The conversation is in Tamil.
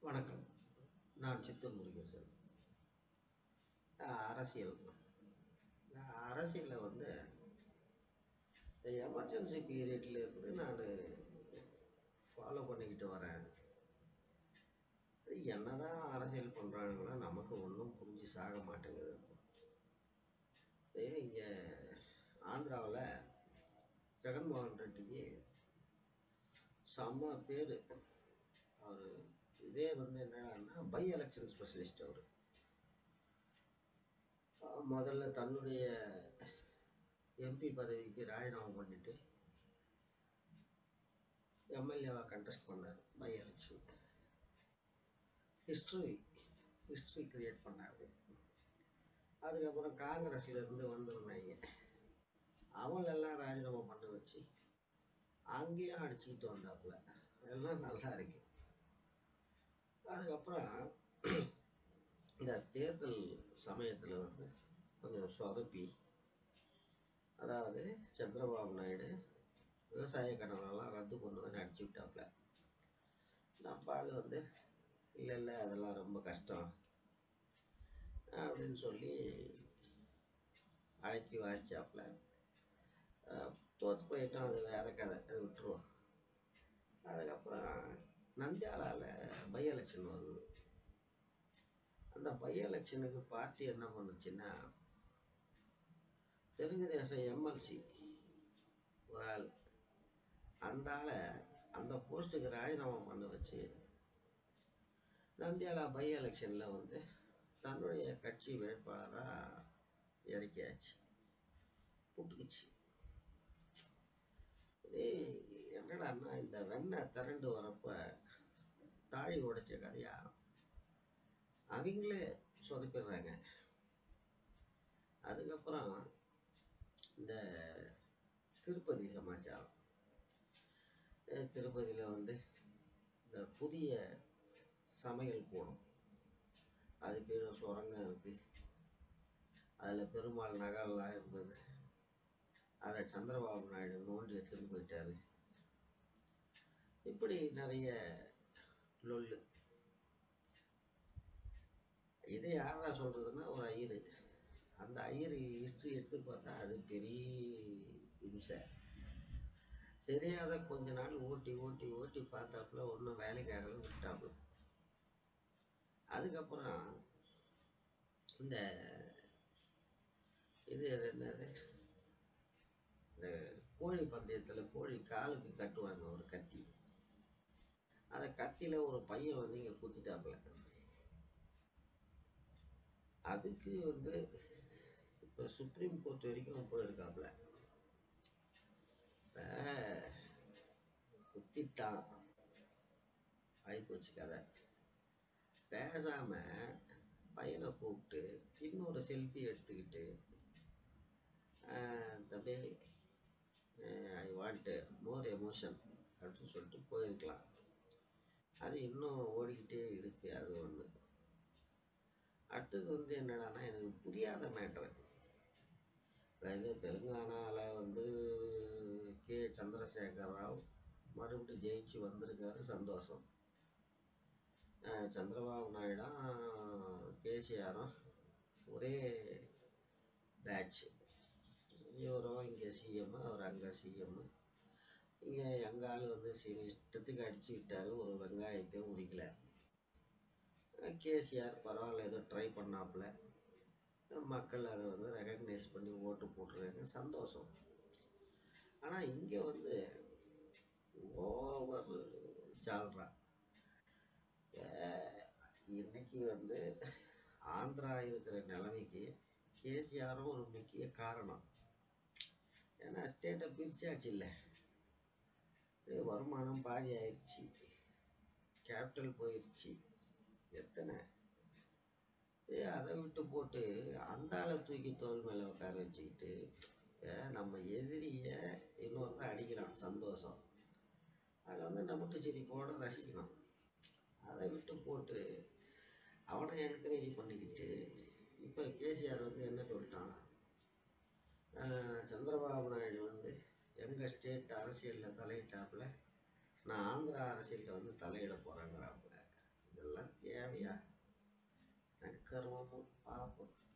வணக்கம் நான் சித்தூர் முருகேசன் நான் அரசியல் நான் அரசியலில் வந்து எமர்ஜென்சி பீரியட்ல இருந்து நான் ஃபாலோ பண்ணிக்கிட்டு வரேன் அது என்னதான் அரசியல் பண்ணுறானுங்களோ நமக்கு ஒன்றும் புரிஞ்சு சாக மாட்டேங்குது இங்கே ஆந்திராவில் ஜெகன்மோகன் ரெட்டிக்கு செம்ம பேர் அவர் இதே வந்து என்னன்னா பை எலெக்ஷன் ஸ்பெஷலிஸ்ட் அவர் முதல்ல தன்னுடைய எம்பி பதவிக்கு ராஜினாமா பண்ணிட்டு எம்எல்ஏவா கண்டெஸ்ட் பண்ணார் by election history history create பண்ணாரு அதுக்கப்புறம் காங்கிரஸ்ல இருந்து வந்திருந்தாங்க அவங்களெல்லாம் ராஜினாமா பண்ண வச்சு அங்கேயும் அடிச்சுக்கிட்டு வந்தாப்புல எல்லாம் நல்லா இருக்கு அதுக்கப்புறம் இந்த தேர்தல் சமயத்தில் வந்து கொஞ்சம் சொதப்பி அதாவது சந்திரபாபு நாயுடு விவசாய கடனெல்லாம் ரத்து பண்ணுவேன்னு அடிச்சு விட்டாப்புல நம்ம ஆள் வந்து இல்லை இல்லை அதெல்லாம் ரொம்ப கஷ்டம் அப்படின்னு சொல்லி அடக்கி வாசிச்சாப்புல தோற்று போயிட்டோம் அது வேற கதை அது விட்டுருவோம் அதுக்கப்புறம் நந்தியாலாவில் பை எலெக்ஷன் வருது அந்த பை எலெக்ஷனுக்கு பார்ட்டி என்ன பண்ணுச்சுன்னா தெலுங்கு தேசம் எம்எல்சி ஒரு ஆள் அந்த ஆளை அந்த போஸ்ட்டுக்கு ராஜினாமா பண்ண வச்சு நந்தியாலா பை எலெக்ஷனில் வந்து தன்னுடைய கட்சி வேட்பாளராக இறக்கியாச்சு புட்டுக்குச்சு என்னடான்னா இந்த வெண்ணெய் திரண்டு வரப்ப தாழி உடைச்ச கதையா அவங்களே சொதப்பிடுறாங்க அதுக்கப்புறம் இந்த திருப்பதி சமாச்சாரம் திருப்பதியில் வந்து இந்த புதிய சமையல் கூடம் அதுக்கு சுரங்கம் இருக்கு அதில் பெருமாள் நகரெல்லாம் இருந்தது அதை சந்திரபாபு நாயுடு நோண்டி எடுத்துட்டு போயிட்டாரு இப்படி நிறைய லொல்லு இதை யாரா சொல்றதுன்னா ஒரு ஐயரு அந்த ஐயர் ஹிஸ்ட்ரி எடுத்து பார்த்தா அது பெரிய இம்சை சரியா அதை கொஞ்ச நாள் ஓட்டி ஓட்டி ஓட்டி பார்த்தாப்புல ஒன்றும் வேலைக்காகல விட்டாப்புல அதுக்கப்புறம் இந்த இது என்னது இந்த கோழி பந்தயத்தில் கோழி காலுக்கு கட்டுவாங்க ஒரு கத்தி அந்த கத்தியில் ஒரு பையன் வந்து இங்கே குத்திட்டாப்புல அதுக்கு வந்து இப்போ சுப்ரீம் கோர்ட் வரைக்கும் போயிருக்காப்புல இப்போ குத்திட்டான் ஆகிப்போச்சு கதை பேசாம பையனை கூப்பிட்டு இன்னொரு செல்ஃபி எடுத்துக்கிட்டு தம்பி ஐ வாண்ட் மோர் எமோஷன் அப்படின்னு சொல்லிட்டு போயிருக்கலாம் அது இன்னும் ஓடிக்கிட்டே இருக்கு அது ஒன்று அடுத்தது வந்து என்னடான்னா எனக்கு புரியாத மேட்ரு இப்போ இது தெலுங்கானாவில் வந்து கே சந்திரசேகர் ராவ் மறுபடியும் ஜெயிச்சு வந்திருக்காரு சந்தோஷம் சந்திரபாபு நாயுடும் கேசிஆரும் ஒரே பேட்ச் இவரும் இங்கே சிஎம் அவர் அங்கே சிஎம் இங்கே எங்கள் ஆள் வந்து சிஎம் இஷ்டத்துக்கு அடிச்சு விட்டாரு ஒரு வெங்காயத்தை உரிக்கல கேசிஆர் பரவாயில்ல ஏதோ ட்ரை பண்ணாப்புல மக்கள் அதை வந்து ரெகக்னைஸ் பண்ணி ஓட்டு போட்டுருக்காங்க சந்தோஷம் ஆனால் இங்கே வந்து ஓவர் ஜால்ரா இன்னைக்கு வந்து ஆந்திரா இருக்கிற நிலைமைக்கு கேசிஆரும் ஒரு முக்கிய காரணம் ஏன்னா ஸ்டேட்டை பிரிச்சாச்சு இல்லை வருமானம் பாதி ஆயிடுச்சு கேபிட்டல் போயிடுச்சு எத்தனை அதை விட்டு போட்டு அந்த ஆளை தூக்கி தோல் மேலே உட்கார வச்சுக்கிட்டு நம்ம எதிரிய இன்னொரு அடிக்கிறான் சந்தோஷம் அதை வந்து நம்ம சிரிப்போட ரசிக்கணும் அதை விட்டு போட்டு அவனை என்கரேஜ் பண்ணிக்கிட்டு இப்போ கேசிஆர் வந்து என்ன சொல்லிட்டான் சந்திரபாபு நாயுடு வந்து எங்கள் ஸ்டேட் அரசியலில் தலையிட்டாப்புல நான் ஆந்திரா அரசியலில் வந்து தலையிட போகிறேங்கிறாப்புல இதெல்லாம் தேவையா நற்கர்மமும் பாப்போம்